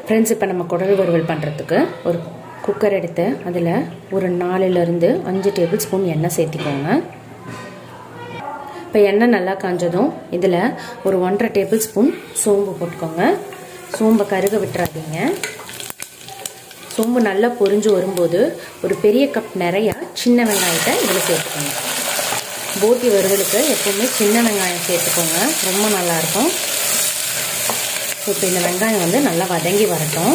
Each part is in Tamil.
ஃப்ரெண்ட்ஸ் இப்போ நம்ம குடல் வறுவல் பண்ணுறதுக்கு ஒரு குக்கர் எடுத்து அதில் ஒரு நாலுலேருந்து அஞ்சு டேபிள் ஸ்பூன் எண்ணெய் சேர்த்திக்கோங்க இப்போ எண்ணெய் நல்லா காஞ்சதும் இதில் ஒரு ஒன்றரை டேபிள் ஸ்பூன் சோம்பு போட்டுக்கோங்க சோம்பை கருக விட்டுறாதீங்க சோம்பு நல்லா பொரிஞ்சு வரும்போது ஒரு பெரிய கப் நிறையா சின்ன வெங்காயத்தை இதில் சேர்த்துக்கோங்க போட்டி வறுவலுக்கு எப்போவுமே சின்ன வெங்காயம் சேர்த்துக்கோங்க ரொம்ப நல்லாயிருக்கும் ஸோ இப்போ இந்த வெங்காயம் வந்து நல்லா வதங்கி வரட்டும்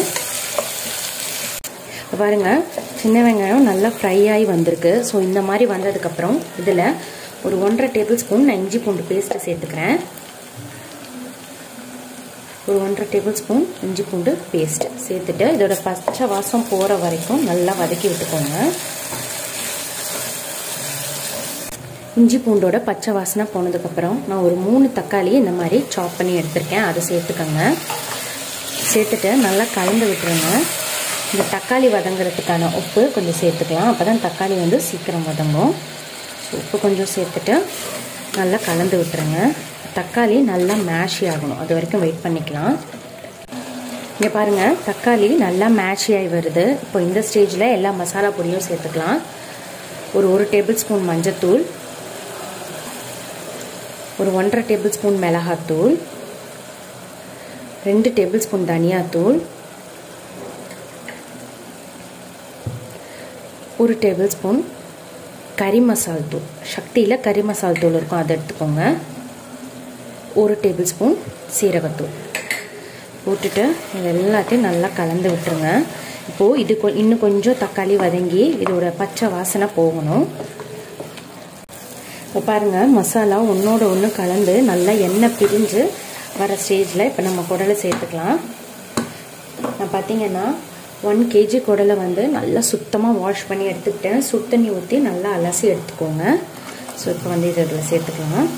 இப்போ பாருங்கள் சின்ன வெங்காயம் நல்லா ஃப்ரை ஆகி வந்திருக்கு ஸோ இந்த மாதிரி வந்ததுக்கப்புறம் இதில் ஒரு ஒன்றரை டேபிள் ஸ்பூன் நான் இஞ்சி பூண்டு பேஸ்ட்டு சேர்த்துக்கிறேன் ஒரு ஒன்றரை டேபிள் ஸ்பூன் இஞ்சி பூண்டு பேஸ்ட்டு சேர்த்துட்டு இதோட பச்சை வாசம் போகிற வரைக்கும் நல்லா வதக்கி விட்டுக்கோங்க இஞ்சி பூண்டோட பச்சை வாசனை போனதுக்கப்புறம் நான் ஒரு மூணு தக்காளி இந்த மாதிரி சாப் பண்ணி எடுத்திருக்கேன் அதை சேர்த்துக்கோங்க சேர்த்துட்டு நல்லா கலந்து விட்டுருங்க இந்த தக்காளி வதங்குறதுக்கான உப்பு கொஞ்சம் சேர்த்துக்கலாம் அப்போ தான் தக்காளி வந்து சீக்கிரம் வதங்கும் உப்பு கொஞ்சம் சேர்த்துட்டு நல்லா கலந்து விட்டுருங்க தக்காளி நல்லா மேஷி ஆகணும் அது வரைக்கும் வெயிட் பண்ணிக்கலாம் இங்கே பாருங்கள் தக்காளி நல்லா மேஷி ஆகி வருது இப்போ இந்த ஸ்டேஜில் எல்லா மசாலா பொடியும் சேர்த்துக்கலாம் ஒரு ஒரு டேபிள் ஸ்பூன் மஞ்சத்தூள் ஒரு ஒன்றரை டேபிள் ஸ்பூன் மிளகாத்தூள் ரெண்டு டேபிள் ஸ்பூன் தனியாத்தூள் ஒரு டேபிள் ஸ்பூன் கறி மசால் தூள் சக்தியில் கறி மசால் தூள் இருக்கும் அதை எடுத்துக்கோங்க ஒரு டேபிள் ஸ்பூன் சீரகத்தூள் போட்டுட்டு இது எல்லாத்தையும் நல்லா கலந்து விட்டுருங்க இப்போது இது கொ இன்னும் கொஞ்சம் தக்காளி வதங்கி இதோட பச்சை வாசனை போகணும் இப்போ பாருங்கள் மசாலா ஒன்றோட ஒன்று கலந்து நல்லா எண்ணெய் பிரிஞ்சு வர ஸ்டேஜில் இப்போ நம்ம குடலை சேர்த்துக்கலாம் நான் பார்த்தீங்கன்னா ஒன் கேஜி குடலை வந்து நல்லா சுத்தமாக வாஷ் பண்ணி எடுத்துக்கிட்டேன் சுடு தண்ணி ஊற்றி நல்லா அலசி எடுத்துக்கோங்க ஸோ இப்போ வந்து இது இதில் சேர்த்துக்கலாம்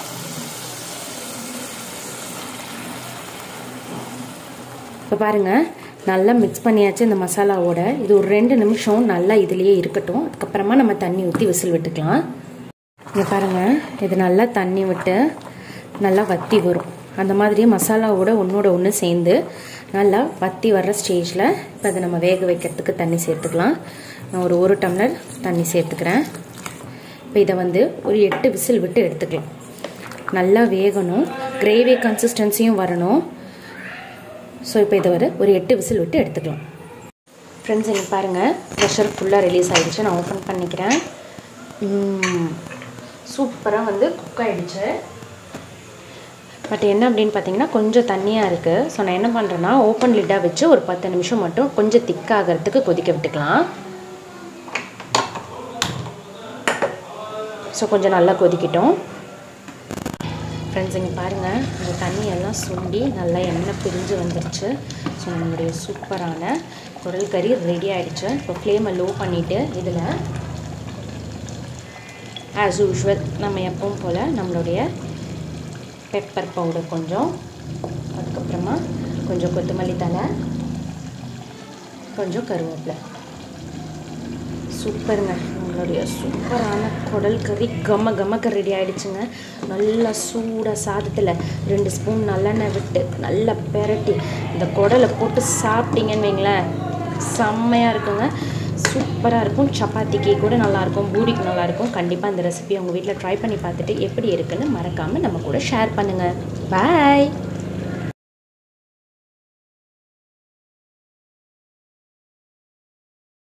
இப்போ பாருங்கள் நல்லா மிக்ஸ் பண்ணியாச்சு இந்த மசாலாவோட இது ஒரு ரெண்டு நிமிஷம் நல்லா இதுலேயே இருக்கட்டும் அதுக்கப்புறமா நம்ம தண்ணி ஊற்றி விசில் விட்டுக்கலாம் இங்கே பாருங்கள் இது நல்லா தண்ணி விட்டு நல்லா வத்தி வரும் அந்த மாதிரி மசாலாவோட ஒன்றோட ஒன்று சேர்ந்து நல்லா வத்தி வர்ற ஸ்டேஜில் இப்போ அதை நம்ம வேக வைக்கிறதுக்கு தண்ணி சேர்த்துக்கலாம் நான் ஒரு ஒரு டம்ளர் தண்ணி சேர்த்துக்கிறேன் இப்போ இதை வந்து ஒரு எட்டு விசில் விட்டு எடுத்துக்கலாம் நல்லா வேகணும் கிரேவி கன்சிஸ்டன்சியும் வரணும் ஸோ இப்போ இதை ஒரு ஒரு எட்டு விசில் விட்டு எடுத்துக்கலாம் ஃப்ரெண்ட்ஸ் இங்கே பாருங்கள் ப்ரெஷர் ஃபுல்லாக ரிலீஸ் ஆகிடுச்சு நான் ஓப்பன் பண்ணிக்கிறேன் சூப்பராக வந்து குக் ஆகிடுச்சு பட் என்ன அப்படின்னு பார்த்தீங்கன்னா கொஞ்சம் தண்ணியாக இருக்குது ஸோ நான் என்ன பண்ணுறேன்னா ஓப்பன் லிட்டாக வச்சு ஒரு பத்து நிமிஷம் மட்டும் கொஞ்சம் திக்காகிறதுக்கு கொதிக்க விட்டுக்கலாம் ஸோ கொஞ்சம் நல்லா கொதிக்கிட்டோம் ஃப்ரெண்ட்ஸ் இங்கே பாருங்கள் இந்த தண்ணி எல்லாம் சுண்டி நல்லா எண்ணெய் பிரிஞ்சு வந்துருச்சு ஸோ நம்மளுடைய சூப்பரான குடல் கறி ரெடி ஆகிடுச்சு இப்போ ஃப்ளேமை லோ பண்ணிவிட்டு இதில் ஆஸ் யூஷுவல் நம்ம எப்பவும் போல் நம்மளுடைய பெப்பர் பவுடர் கொஞ்சம் அதுக்கப்புறமா கொஞ்சம் கொத்தமல்லி தலை கொஞ்சம் கருவேப்பிலை சூப்பருங்க நம்மளுடைய சூப்பரான குடல் கறி கம கமக்க ரெடி ஆகிடுச்சுங்க நல்லா சூடாக சாதத்தில் ரெண்டு ஸ்பூன் நல்லெண்ணெய் விட்டு நல்லா பெரட்டி இந்த குடலை போட்டு சாப்பிட்டீங்கன்னு வைங்களேன் செம்மையாக இருக்குங்க சூப்பராக இருக்கும் சப்பாத்திக்கு கூட நல்லாயிருக்கும் பூரிக்கு நல்லாயிருக்கும் கண்டிப்பாக இந்த ரெசிபி உங்கள் வீட்டில் ட்ரை பண்ணி பார்த்துட்டு எப்படி இருக்குன்னு மறக்காமல் நம்ம கூட ஷேர் பண்ணுங்கள் பாய்